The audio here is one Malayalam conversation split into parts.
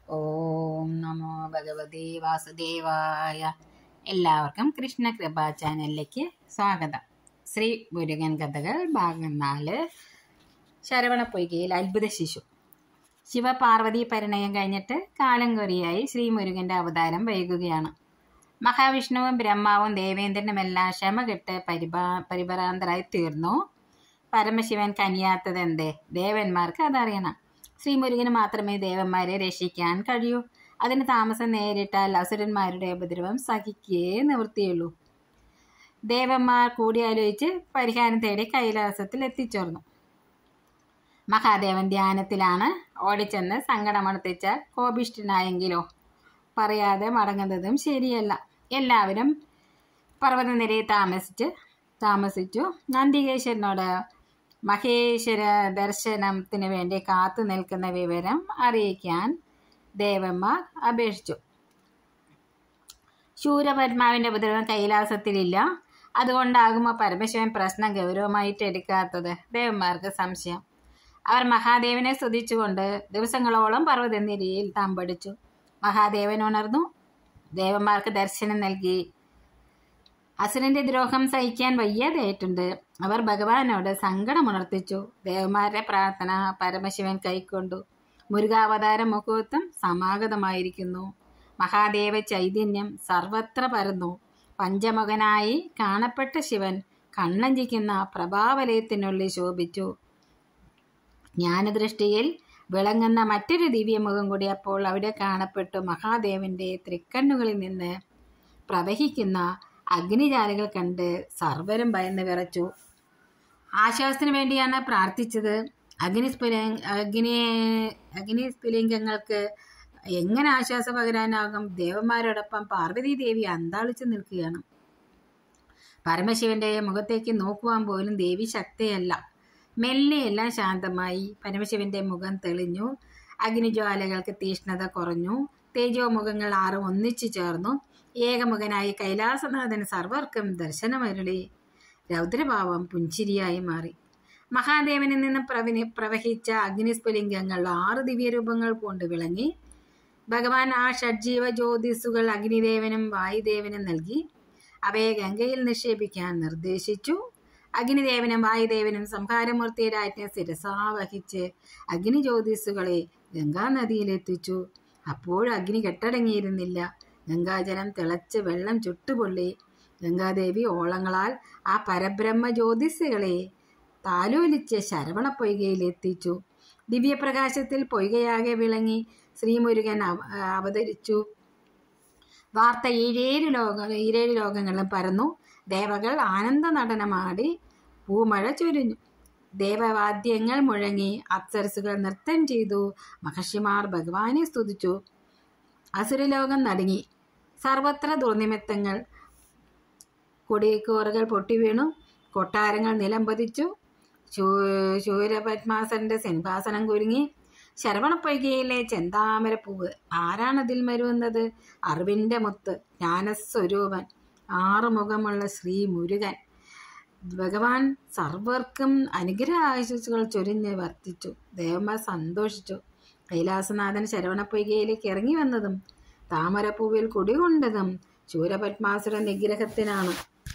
ഓം നമോ ഭഗവതി വാസുദേവായ എല്ലാവർക്കും കൃഷ്ണ കൃപ ചാനലിലേക്ക് സ്വാഗതം ശ്രീ മുരുകൻ കഥകൾ ഭാഗം നാല് ശരവണപ്പൊയ്കയിൽ അത്ഭുത ശിശു ശിവപാർവതി പരിണയം കഴിഞ്ഞിട്ട് കാലം കൊറിയായി ശ്രീ മുരുകന്റെ അവതാരം വൈകുകയാണ് മഹാവിഷ്ണുവും ബ്രഹ്മാവും ദേവേന്ദ്രനുമെല്ലാം ക്ഷമ കെട്ട് പരിപാ പരിഭ്രാന്തരായി തീർന്നു പരമശിവൻ കനിയാത്തത് എന്തേ ദേവന്മാർക്ക് അതറിയണം ശ്രീമുരുകന് മാത്രമേ ദേവന്മാരെ രക്ഷിക്കാൻ കഴിയൂ അതിന് താമസം നേരിട്ടാൽ അസുരന്മാരുടെ ഉപദ്രവം സഹിക്കേ നിവൃത്തിയുള്ളൂ ദേവന്മാർ കൂടിയാലോചിച്ച് പരിഹാരം തേടി കൈലാസത്തിൽ എത്തിച്ചേർന്നു മഹാദേവൻ ധ്യാനത്തിലാണ് ഓടിച്ചെന്ന് സങ്കടമണത്തിച്ച കോപിഷ്ഠനായെങ്കിലോ പറയാതെ മടങ്ങുന്നതും ശരിയല്ല എല്ലാവരും പർവ്വതനിരയിൽ താമസിച്ച് താമസിച്ചു നന്ദികേശ്വരനോട് മഹേശ്വര ദർശനത്തിന് വേണ്ടി കാത്തു നിൽക്കുന്ന വിവരം അറിയിക്കാൻ ദേവന്മാർ അപേക്ഷിച്ചു ശൂരപത്മാവിന്റെ ഉപദ്രവം കൈലാസത്തിലില്ല അതുകൊണ്ടാകുമോ പരമശിവൻ പ്രശ്നം ഗൗരവമായിട്ട് എടുക്കാത്തത് ദേവന്മാർക്ക് സംശയം അവർ മഹാദേവനെ സ്തുതിച്ചുകൊണ്ട് ദിവസങ്ങളോളം പർവ്വതനിരയിൽ തമ്പടിച്ചു മഹാദേവൻ ഉണർന്നു ദേവന്മാർക്ക് ദർശനം നൽകി അസുരന്റെ ദ്രോഹം സഹിക്കാൻ വയ്യാതായിട്ടുണ്ട് അവർ ഭഗവാനോട് സങ്കടമുണർത്തിച്ചു ദേവന്മാരുടെ പ്രാർത്ഥന പരമശിവൻ കൈക്കൊണ്ടു മുരുകാവതാര മുഖത്വം സമാഗതമായിരിക്കുന്നു മഹാദേവ ചൈതന്യം സർവത്ര പരന്നു പഞ്ചമുഖനായി കാണപ്പെട്ട ശിവൻ കണ്ണഞ്ചിക്കുന്ന പ്രഭാവലയത്തിനുള്ളിൽ ശോഭിച്ചു ജ്ഞാനദൃഷ്ടിയിൽ വിളങ്ങുന്ന മറ്റൊരു ദിവ്യമുഖം കൂടി അപ്പോൾ അവിടെ കാണപ്പെട്ടു മഹാദേവന്റെ തൃക്കണ്ണുകളിൽ നിന്ന് പ്രവഹിക്കുന്ന അഗ്നിജാലകൾ കണ്ട് സർവരും ഭയന്ന് വിറച്ചു ആശ്വാസത്തിന് വേണ്ടിയാണ് പ്രാർത്ഥിച്ചത് അഗ്നിസ്ഫുല അഗ്നി അഗ്നിസ്ഫുലിംഗങ്ങൾക്ക് എങ്ങനെ ആശ്വാസം പകരാനാകും ദേവന്മാരോടൊപ്പം പാർവതി ദേവി അന്താളിച്ചു നിൽക്കുകയാണ് പരമശിവന്റെ മുഖത്തേക്ക് നോക്കുവാൻ പോലും ദേവി ശക്തിയല്ല മെല്ലെ എല്ലാം ശാന്തമായി പരമശിവന്റെ മുഖം തെളിഞ്ഞു അഗ്നിജ്വാലകൾക്ക് തീഷ്ണത കുറഞ്ഞു തേജോമുഖങ്ങൾ ആറും ഒന്നിച്ചു ചേർന്നു ഏകമുഖനായി കൈലാസനാഥൻ സർവർക്കും ദർശനമരുളി രൗദ്രഭാവം പുഞ്ചിരിയായി മാറി മഹാദേവനിൽ നിന്ന് പ്രവനി പ്രവഹിച്ച അഗ്നിസ്ഫുലിംഗങ്ങൾ ആറ് ദിവ്യരൂപങ്ങൾ കൊണ്ട് വിളങ്ങി ഭഗവാൻ ആ ഷഡ്ജീവ ജ്യോതിസുകൾ അഗ്നിദേവനും വായുദേവനും നൽകി അവയെ ഗംഗയിൽ നിക്ഷേപിക്കാൻ നിർദ്ദേശിച്ചു അഗ്നിദേവനും വായുദേവനും സംഹാരമൂർത്തിയുടെ ശിരസാ വഹിച്ച് അഗ്നി ജ്യോതിസുകളെ ഗംഗാനദിയിലെത്തിച്ചു അപ്പോൾ അഗ്നി കെട്ടടങ്ങിയിരുന്നില്ല ഗംഗാജലം തിളച്ച് വെള്ളം ചുട്ടുപൊള്ളി ഗംഗാദേവി ഓളങ്ങളാൽ ആ പരബ്രഹ്മ ജ്യോതിസുകളെ താലോലിച്ച് ശരവണ പൊയ്കയിൽ എത്തിച്ചു ദിവ്യപ്രകാശത്തിൽ പൊയ്കയാകെ വിളങ്ങി ശ്രീമുരുകൻ അവതരിച്ചു വാർത്ത ഈരേഴ് ലോക ഈരേഴ് ലോകങ്ങളും പരന്നു ദേവകൾ ആനന്ദ നടനമാടി പൂമഴ ചൊരിഞ്ഞു ദേവവാദ്യങ്ങൾ മുഴങ്ങി അപ്സരസുകൾ നൃത്തം ചെയ്തു മഹർഷിമാർ ഭഗവാനെ സ്തുതിച്ചു അസുരലോകം നടുങ്ങി സർവത്ര ദുർനിമിത്തങ്ങൾ കൊടിക്കോറുകൾ പൊട്ടിവീണു കൊട്ടാരങ്ങൾ നിലംപതിച്ചു ശൂരപത്മാസന്റെ സിംഹാസനം കുരുങ്ങി ശരവണപ്പൊയ്കയിലെ ചെന്താമരപ്പൂവ് ആരാണതിൽ മരുവുന്നത് അറിവിൻ്റെ മുത്ത് ജ്ഞാനസ്വരൂപൻ ആറുമുഖമുള്ള ശ്രീ മുരുകൻ ഭഗവാൻ സർവർക്കും അനുഗ്രഹ ആശംസകൾ ചൊരിഞ്ഞ് വർത്തിച്ചു ദേവന്മാർ സന്തോഷിച്ചു കൈലാസനാഥൻ ശരവണപ്പൊയ്കയിലേക്ക് ഇറങ്ങി വന്നതും താമരപ്പൂവിൽ കുടികൊണ്ടതും ശൂരപത്മാസുര നിഗ്രഹത്തിനാണ്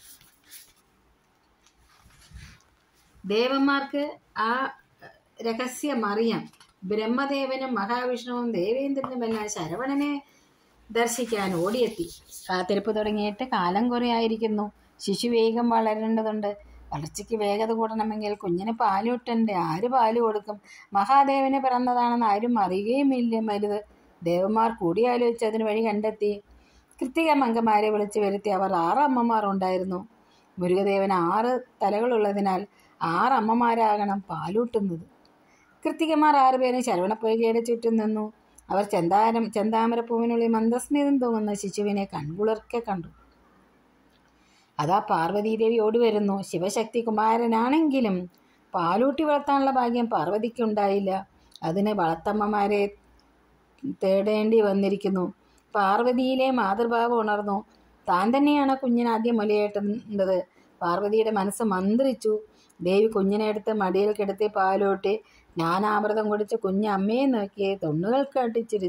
ദേവന്മാർക്ക് ആ രഹസ്യം അറിയാം ബ്രഹ്മദേവനും മഹാവിഷ്ണുവും ദേവേന്ദ്രനുമെല്ലാം ശരവണനെ ദർശിക്കാൻ ഓടിയെത്തി കാത്തിരിപ്പ് തുടങ്ങിയിട്ട് കാലം കുറയായിരിക്കുന്നു ശിശു വേഗം വളരേണ്ടതുണ്ട് വളർച്ചയ്ക്ക് വേഗത കൂടണമെങ്കിൽ കുഞ്ഞിന് പാലൂട്ടണ്ടേ ആര് പാല് കൊടുക്കും മഹാദേവന് പിറന്നതാണെന്ന് ആരും അറിയുകയുമില്ല മരുത് ദേവന്മാർ കൂടിയാലോചിച്ച് അതിന് വഴി കണ്ടെത്തി കൃത്തിക മംഗമാരെ വിളിച്ചു വരുത്തി അവർ ആറ് അമ്മമാർ ഉണ്ടായിരുന്നു മുരുകദേവന് ആറ് തലകളുള്ളതിനാൽ ആറ് അമ്മമാരാകണം പാലൂട്ടുന്നത് കൃത്തികമാർ ആറുപേരും ശരവണപ്പൊയ്കയുടെ ചുറ്റും നിന്നു അവർ ചെന്താരം ചെന്താമരപ്പൂവിനുള്ളിൽ മന്ദസ്മിതം തോന്നുന്ന ശിശുവിനെ കൺകുളിർക്കെ കണ്ടു അതാ പാർവതീദേവി ഓടി വരുന്നു ശിവശക്തി കുമാരനാണെങ്കിലും പാലൂട്ടി വളർത്താനുള്ള ഭാഗ്യം പാർവതിക്കുണ്ടായില്ല അതിന് വളർത്തമ്മമാരെ തേടേണ്ടി വന്നിരിക്കുന്നു പാർവതിയിലെ മാതൃഭാവം ഉണർന്നു താൻ തന്നെയാണ് കുഞ്ഞിന് ആദ്യം മുലയേട്ടേണ്ടത് പാർവതിയുടെ മനസ്സ് മന്ത്രിച്ചു ദേവി കുഞ്ഞിനെ എടുത്ത് മടിയിൽ കിടത്തി പാലൂട്ടി ജ്ഞാനാമൃതം കുടിച്ച് കുഞ്ഞ് അമ്മയെ നോക്കി തൊണ്ണുകൾ കാട്ടിച്ചിരിച്ചു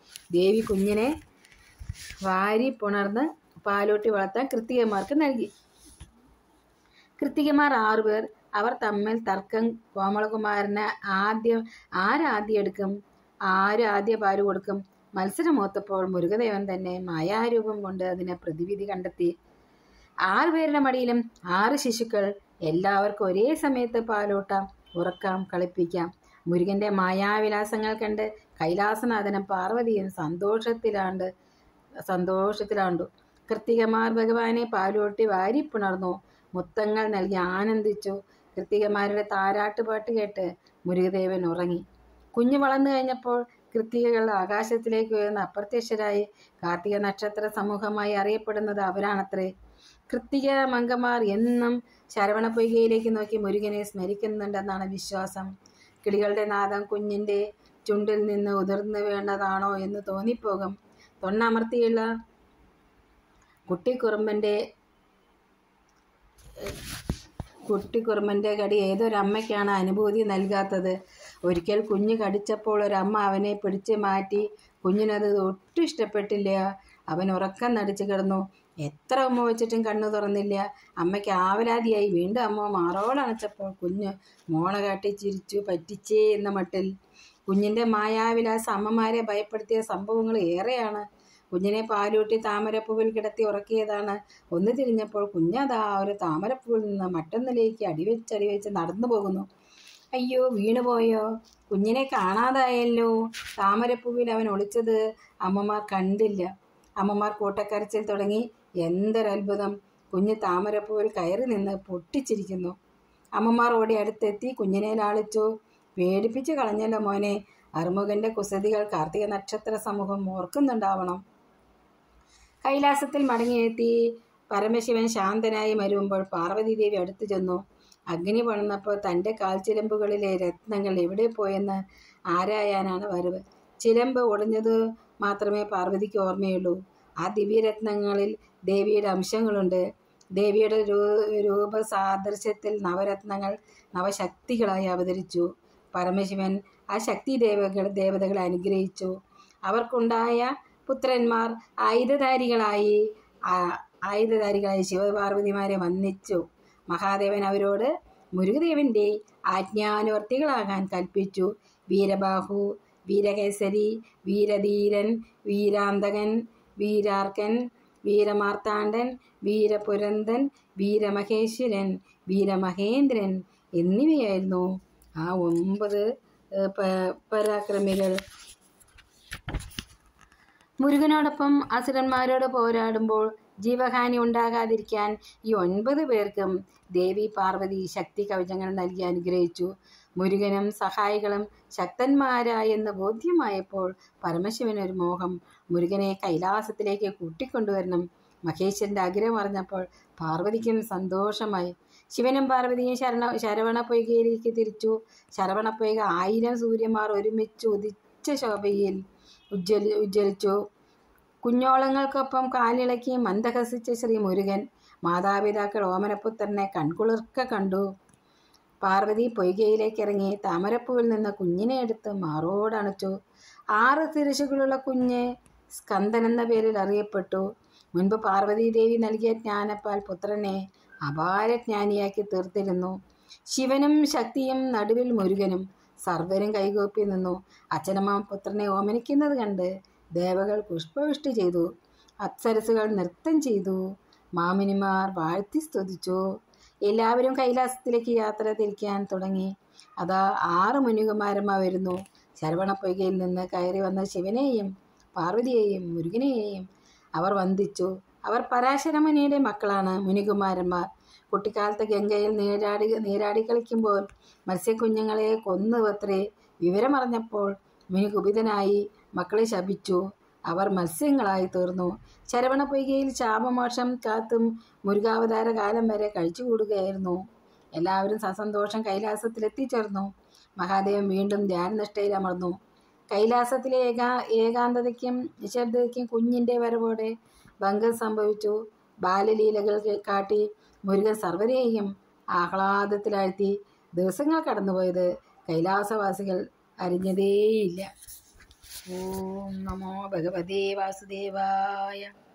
ദേവി കുഞ്ഞിനെ വാരി പുണർന്ന് പാലൂട്ടി വളർത്താൻ കൃത്തികന്മാർക്ക് നൽകി കൃത്തികന്മാർ ആറുപേർ അവർ തമ്മിൽ തർക്കം കോമളകുമാരന് ആദ്യം ആരാദ്യം എടുക്കും ആര് ആദ്യ പാല് കൊടുക്കും മത്സരം മൂത്തപ്പോൾ മുരുകദേവൻ തന്നെ മായാരൂപം കൊണ്ട് അതിനെ പ്രതിവിധി കണ്ടെത്തി ആറുപേരുടെ മടിയിലും ആറ് ശിശുക്കൾ എല്ലാവർക്കും ഒരേ സമയത്ത് പാലൂട്ടാം ഉറക്കാം കളിപ്പിക്കാം മുരുകന്റെ മായാവിലാസങ്ങൾ കണ്ട് കൈലാസനാഥനും പാർവതിയും സന്തോഷത്തിലാണ്ട് സന്തോഷത്തിലാണ്ടു കൃത്തികമാർ ഭഗവാനെ പാലൂട്ടി വാരിപ്പുണർന്നു മുത്തങ്ങൾ നൽകി ആനന്ദിച്ചു കൃത്തികമാരുടെ താരാട്ടുപാട്ട് കേട്ട് മുരുകദേവൻ ഉറങ്ങി കുഞ്ഞു വളർന്നു കഴിഞ്ഞപ്പോൾ കൃത്തികകൾ ആകാശത്തിലേക്ക് ഉയർന്ന് അപ്രത്യക്ഷരായി കാർത്തിക നക്ഷത്ര സമൂഹമായി അറിയപ്പെടുന്നത് അവരാണത്രേ കൃത്തിക മംഗമാർ എന്നും ശരവണ പൊയ്കയിലേക്ക് നോക്കി മുരുകനെ സ്മരിക്കുന്നുണ്ടെന്നാണ് വിശ്വാസം കിളികളുടെ നാദം കുഞ്ഞിൻ്റെ ചുണ്ടിൽ നിന്ന് ഉതിർന്നു വീണതാണോ എന്ന് തോന്നിപ്പോകും തൊണ്ണമർത്തിയുള്ള കുട്ടിക്കുറുമ്പൻ്റെ കുട്ടിക്കുറുമ്പൻ്റെ കടി ഏതൊരമ്മയ്ക്കാണ് അനുഭൂതി നൽകാത്തത് ഒരിക്കൽ കുഞ്ഞ് കടിച്ചപ്പോൾ ഒരമ്മ അവനെ പിടിച്ച് മാറ്റി കുഞ്ഞിനത് ഒട്ടും ഇഷ്ടപ്പെട്ടില്ല അവൻ ഉറക്കം നടിച്ചു കിടന്നു എത്ര ഉമ്മ വെച്ചിട്ടും കണ്ണു തുറന്നില്ല അമ്മയ്ക്ക് ആവലാതിയായി വീണ്ടും അമ്മ മാറോടണച്ചപ്പോൾ കുഞ്ഞ് മോണ കാട്ടി ചിരിച്ചു പറ്റിച്ചേ എന്ന മട്ടിൽ കുഞ്ഞിൻ്റെ മായാവിലാസം അമ്മമാരെ ഭയപ്പെടുത്തിയ സംഭവങ്ങൾ ഏറെയാണ് കുഞ്ഞിനെ പാലൂട്ടി താമരപ്പൂവിൽ കിടത്തി ഉറക്കിയതാണ് ഒന്ന് തിരിഞ്ഞപ്പോൾ കുഞ്ഞതാ ഒരു താമരപ്പൂവിൽ നിന്ന് മറ്റൊന്നിലേക്ക് അടിവെച്ച് അടിവെച്ച് നടന്നു പോകുന്നു അയ്യോ വീണുപോയോ കുഞ്ഞിനെ കാണാതായല്ലോ താമരപ്പൂവിൽ അവൻ ഒളിച്ചത് അമ്മമാർ കണ്ടില്ല അമ്മമാർ കൂട്ടക്കരച്ചിൽ തുടങ്ങി എന്തൊരത്ഭുതം കുഞ്ഞ് താമരപ്പൂവിൽ കയറി നിന്ന് പൊട്ടിച്ചിരിക്കുന്നു അമ്മമാർ ഓടി അടുത്തെത്തി കുഞ്ഞിനെ ലാളിച്ചു പേടിപ്പിച്ചു കളഞ്ഞല്ലോ മോനെ അറുമുഖന്റെ കുസൃതികൾ കാർത്തിക നക്ഷത്ര സമൂഹം ഓർക്കുന്നുണ്ടാവണം കൈലാസത്തിൽ മടങ്ങിയെത്തി പരമശിവൻ ശാന്തനായി മരുവുമ്പോൾ പാർവതീദേവി അടുത്തു ചെന്നു അഗ്നി പണന്നപ്പോൾ തൻ്റെ കാൽച്ചിലമ്പുകളിലെ രത്നങ്ങൾ എവിടെ പോയെന്ന് ആരായാനാണ് വരവ് ചിലമ്പ് ഒടിഞ്ഞത് മാത്രമേ പാർവതിക്ക് ഓർമ്മയുള്ളൂ ആ ദിവ്യരത്നങ്ങളിൽ ദേവിയുടെ അംശങ്ങളുണ്ട് ദേവിയുടെ രൂ രൂപ സാദൃശ്യത്തിൽ നവരത്നങ്ങൾ നവശക്തികളായി അവതരിച്ചു പരമശിവൻ ആ ശക്തി ദേവകൾ ദേവതകളെ അനുഗ്രഹിച്ചു അവർക്കുണ്ടായ പുത്രന്മാർ ആയുധധാരികളായി ആ- ആയുധധാരികളായി ശിവപാർവതിമാരെ വന്ദിച്ചു മഹാദേവൻ അവരോട് മുരുകദേവന്റെ ആജ്ഞാനുവർത്തികളാകാൻ കൽപ്പിച്ചു വീരബാഹു വീരകേസരി വീരധീരൻ വീരാന്തകൻ വീരാർക്കൻ വീരമാർത്താണ്ഡൻ വീരപുരന്തൻ വീരമഹേശ്വരൻ വീരമഹേന്ദ്രൻ എന്നിവയായിരുന്നു ആ ഒമ്പത് ഏഹ്, പ- പരാക്രമികൾ മുരുകനോടൊപ്പം അസുരന്മാരോട് പോരാടുമ്പോൾ ജീവഹാനി ഉണ്ടാകാതിരിക്കാൻ ഈ ഒൻപത് പേർക്കും ദേവി പാർവതി ശക്തി കവചങ്ങൾ നൽകി അനുഗ്രഹിച്ചു മുരുകനും സഹായികളും ശക്തന്മാരായെന്ന് ബോധ്യമായപ്പോൾ പരമശിവനൊരു മോഹം മുരുകനെ കൈലാസത്തിലേക്ക് കൂട്ടിക്കൊണ്ടുവരണം മഹേശ്വരന്റെ ആഗ്രഹം അറിഞ്ഞപ്പോൾ പാർവതിക്കും സന്തോഷമായി ശിവനും പാർവതിയും ശരണ ശരവണ പൊയ്കയിലേക്ക് തിരിച്ചു ശരവണ പൊയ്ക ആയിരം സൂര്യന്മാർ ഒരുമിച്ച് ഉദിച്ച ശോഭയിൽ ഉജ്ജ്വലി ഉജ്ജ്വലിച്ചു കുഞ്ഞോളങ്ങൾക്കൊപ്പം കാലിളക്കി മന്ദഹസിച്ച ശ്രീ മുരുകൻ മാതാപിതാക്കൾ ഓമനപുത്രനെ കൺകുളിർക്ക കണ്ടു പാർവതി പൊയ്കയിലേക്ക് ഇറങ്ങി താമരപ്പൂവിൽ നിന്ന് കുഞ്ഞിനെ എടുത്ത് മാറോടണച്ചു ആറ് തിരശുകളുള്ള കുഞ്ഞ് സ്കന്ദൻ എന്ന പേരിൽ അറിയപ്പെട്ടു മുൻപ് പാർവതി ദേവി നൽകിയ ജ്ഞാനപ്പാൽ പുത്രനെ അപാരജ്ഞാനിയാക്കി തീർത്തിരുന്നു ശിവനും ശക്തിയും നടുവിൽ മുരുകനും സർവരും കൈകൂപ്പി നിന്നു അച്ഛനമ്മ പുത്രനെ ഓമനിക്കുന്നത് കണ്ട് ദേവകൾ പുഷ്പവൃഷ്ടി ചെയ്തു അപ്സരസുകൾ നൃത്തം ചെയ്തു മാമിനിമാർ വാഴ്ത്തി സ്തുതിച്ചു എല്ലാവരും കൈലാസത്തിലേക്ക് യാത്ര തിരിക്കാൻ തുടങ്ങി അതാ ആറ് മുനികുമാരന്മാർ വരുന്നു ശരവണപ്പൊയ്കയിൽ നിന്ന് കയറി വന്ന ശിവനെയും പാർവതിയെയും മുരുകനെയും അവർ വന്ദിച്ചു അവർ പരാശരമുനിയുടെ മക്കളാണ് മുനികുമാരന്മാർ കുട്ടിക്കാലത്ത് ഗംഗയിൽ നീരാടി നീരാടി കളിക്കുമ്പോൾ മത്സ്യക്കുഞ്ഞുങ്ങളെ കൊന്നു അത്രേ വിവരമറിഞ്ഞപ്പോൾ മുനി കുപിതനായി മക്കളെ ശപിച്ചു അവർ മത്സ്യങ്ങളായി തീർന്നു ശരവണ പൊയ്കയിൽ ശാപമോക്ഷം കാത്തും മുരുകാവതാര കാലം വരെ കഴിച്ചുകൂടുകയായിരുന്നു എല്ലാവരും സസന്തോഷം കൈലാസത്തിലെത്തിച്ചേർന്നു മഹാദേവൻ വീണ്ടും ധ്യാനനിഷ്ഠയിൽ അമർന്നു കൈലാസത്തിലെ ഏകാ ഏകാന്തതയ്ക്കും നിശബ്ദതയ്ക്കും കുഞ്ഞിൻ്റെ വരവോടെ ഭംഗം സംഭവിച്ചു ബാലലീലകൾ കേ- കാട്ടി മുരുകൻ സർവരെയും ആഹ്ലാദത്തിലാഴ്ത്തി ദിവസങ്ങൾ കടന്നുപോയത് കൈലാസവാസികൾ അറിഞ്ഞതേയില്ല ഓം നമോ ഭഗവതേ വാസുദേവായ